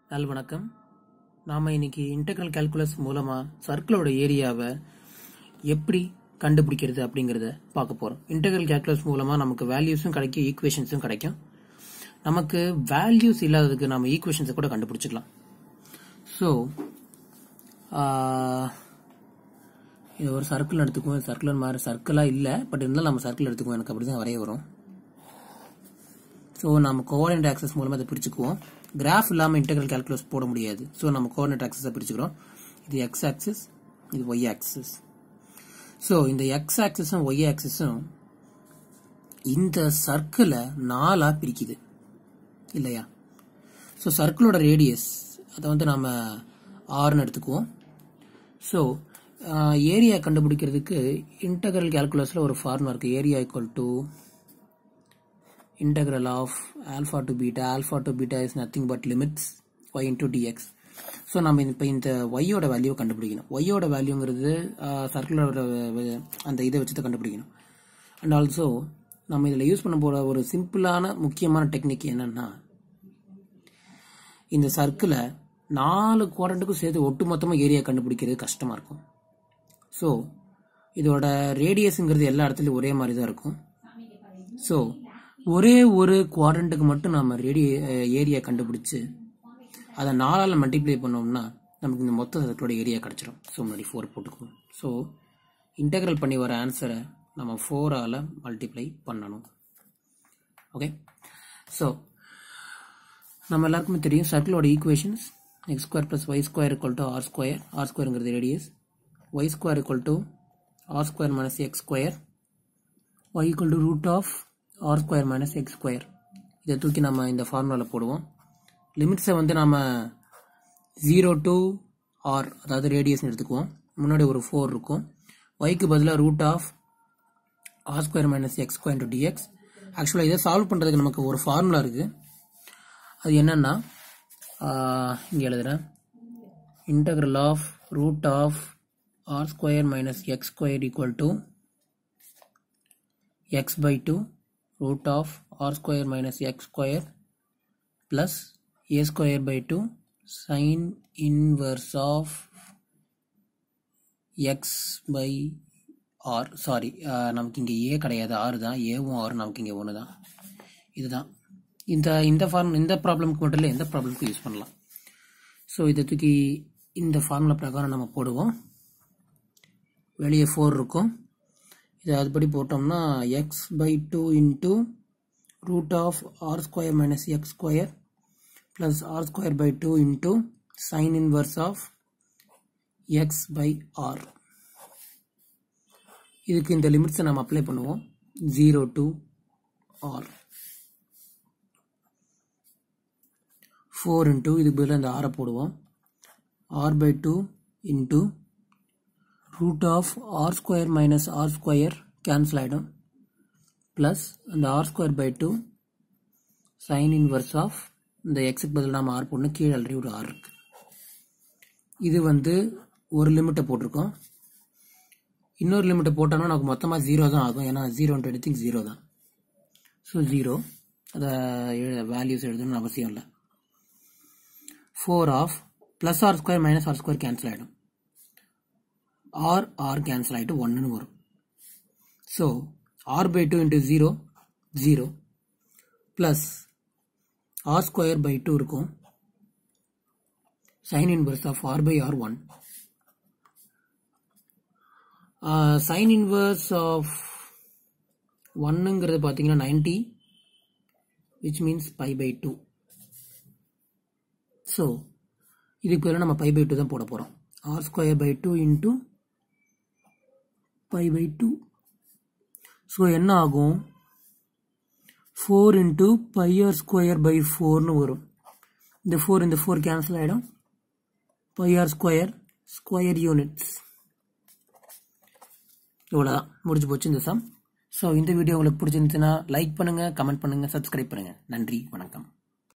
நல் வணக்கம் நாம் இன்னைக்கு இன்டெக்ரல் கால்குலஸ் மூலமாக சர்க்கிளோட ஏரியாவை எப்படி கண்டுபிடிக்கிறது அப்படிங்கிறத பார்க்க போகிறோம் இன்டெக்ரல் கால்குலஸ் மூலமாக நமக்கு வேல்யூஸும் கிடைக்கும் ஈக்குவேஷன்ஸும் கிடைக்கும் நமக்கு வேல்யூஸ் இல்லாததுக்கு நம்ம ஈக்குவேஷன்ஸை கூட கண்டுபிடிச்சிக்கலாம் ஸோ இது ஒரு சர்க்கிள் எடுத்துக்குவோம் சர்க்குலர் மாதிரி சர்க்கிளாக இல்லை பட் இருந்தாலும் நம்ம சர்க்கிள் எடுத்துக்குவோம் எனக்கு அப்படி தான் வரைய வரும் ஸோ நம்ம கோஆர்டினேட் ஆக்சஸ் மூலமாக அதை பிரிச்சுக்குவோம் கிராஃப் இல்லாமல் இன்டெகிரல் கால்குலஸ் போட முடியாது ஸோ நம்ம கோஆர்டினேட் ஆக்சஸை பிரிச்சுக்கிறோம் இது எக்ஸ் ஆக்சிஸ் இது ஒய் ஆக்சிஸ் ஸோ இந்த எக்ஸ் ஆக்சிஸும் ஒய் ஆக்சிஸும் இந்த சர்க்கிளை நாலாக பிரிக்குது இல்லையா ஸோ சர்க்கிளோட ரேடியஸ் அதை வந்து நாம் ஆறுன்னு எடுத்துக்குவோம் ஸோ ஏரியா கண்டுபிடிக்கிறதுக்கு இன்டெகிரல் கால்குலஸில் ஒரு ஃபார்முலா இருக்குது area equal to integral of alpha to beta alpha to beta is nothing but limits y into dx so நம்ம இப்போ இந்த ஒய்யோட வேல்யூவை கண்டுபிடிக்கணும் ஒய்யோட வேல்யூங்கிறது சர்க்குலரோட அந்த இதை வச்சு தான் கண்டுபிடிக்கணும் அண்ட் ஆல்சோ நம்ம இதில் யூஸ் பண்ண போகிற ஒரு சிம்பிளான முக்கியமான டெக்னிக் என்னன்னா இந்த சர்க்கிளை நாலு குவாரண்ட்டுக்கும் சேர்த்து ஒட்டுமொத்தமாக ஏரியா கண்டுபிடிக்கிறது கஷ்டமாக இருக்கும் ஸோ இதோட ரேடியஸுங்கிறது எல்லா இடத்துலையும் ஒரே மாதிரி தான் இருக்கும் ஸோ ஒரே ஒரு குவாட்ரண்ட்டுக்கு மட்டும் நம்ம ரேடி ஏரியா கண்டுபிடிச்சு அதை நாலால் மல்டிப்ளை பண்ணோம்னா நமக்கு இந்த மொத்த சர்க்கிளோட ஏரியா கிடச்சிரும் ஸோ முன்னாடி ஃபோர் போட்டுக்குவோம் ஸோ இன்டெக்ரல் பண்ணி வர ஆன்சரை நம்ம ஃபோரால் மல்டிப்ளை பண்ணணும் ஓகே ஸோ நம்ம எல்லாருக்குமே தெரியும் சர்க்கிளோட equations X square plus Y square equal to R square R ஸ்கொயருங்கிறது radius Y square equal to R square minus X square Y equal to root of R square minus X square இதை தூக்கி நம்ம இந்த ஃபார்முலாவில் போடுவோம் லிமிட்ஸை வந்து நம்ம ஜீரோ டு ஆர் அதாவது ரேடியஸ்னு எடுத்துக்குவோம் முன்னாடி ஒரு ஃபோர் இருக்கும் ஒய்க்கு பதிலாக root of R square minus X square to dx ஆக்சுவலாக இதை சால்வ் பண்ணுறதுக்கு நமக்கு ஒரு ஃபார்முலா இருக்குது அது என்னென்னா இங்கே எழுதுகிறேன் integral of root of R square minus X square equal to X by two root of r square minus x square plus a square by 2 sin inverse of x by r sorry நமக்கு இங்கே ஏ கிடையாது ஆறு தான் ஏவும் ஆறு நமக்கு இங்கே ஒன்று தான் இதுதான் இந்த இந்த ஃபார்ம் இந்த ப்ராப்ளம்க்கு மட்டும் இல்லை எந்த ப்ராப்ளம்க்கு யூஸ் பண்ணலாம் ஸோ இதை தூக்கி இந்த ஃபார்முலா பிரகாரம் நம்ம போடுவோம் வெளியே ஃபோர் இருக்கும் இதை அதுபடி போட்டோம்னா X by two into root of R square minus X square plus R square by two into sin inverse of X by R இதுக்கு இந்த லிமிட்ஸை நம்ம அப்ளை பண்ணுவோம் zero to R four into இதுக்கு பதிலாக இந்த ஆரை போடுவோம் R by two into root of r square minus r square cancel ஆகிடும் plus அந்த r square by 2 sin inverse of இந்த xக்கு பதில் நாம் r போடணும் கீழே ஆல்ரெடி ஒரு r இருக்கு இது வந்து ஒரு லிமிட்டை போட்டிருக்கோம் இன்னொரு லிமிட்டை போட்டோம்னா நமக்கு மொத்தமாக ஜீரோ தான் ஆகும் ஏன்னா ஜீரோ எடித்திங் ஜீரோ தான் ஸோ ஜீரோ அதை வேல்யூஸ் எழுதணும்னு அவசியம் இல்லை four of plus R square minus R square cancel ஆகிடும் ஆர் ஆர் கேன்சல் ஆகிட்டு ஒன்றுன்னு வரும் so R by two into zero zero plus R square by two இருக்கும் sin inverse of R by R one sin inverse of ஒன்னுங்கிறது பார்த்தீங்கன்னா ninety which means pi by two so இதுக்கு பதிலாக நம்ம pi by two தான் போட போகிறோம் R square by two into pi by two so என்ன ஆகும் four into pi R square by ஃபோர்னு வரும் இந்த ஃபோர் இந்த ஃபோர் கேன்சல் ஆகிடும் pi R square square units இவ்வளோதான் முடிஞ்சு போச்சு இந்த சம் ஸோ இந்த வீடியோ உங்களுக்கு பிடிச்சிருந்துச்சுன்னா லைக் பண்ணுங்கள் கமெண்ட் பண்ணுங்கள் சப்ஸ்கிரைப் பண்ணுங்கள் நன்றி வணக்கம்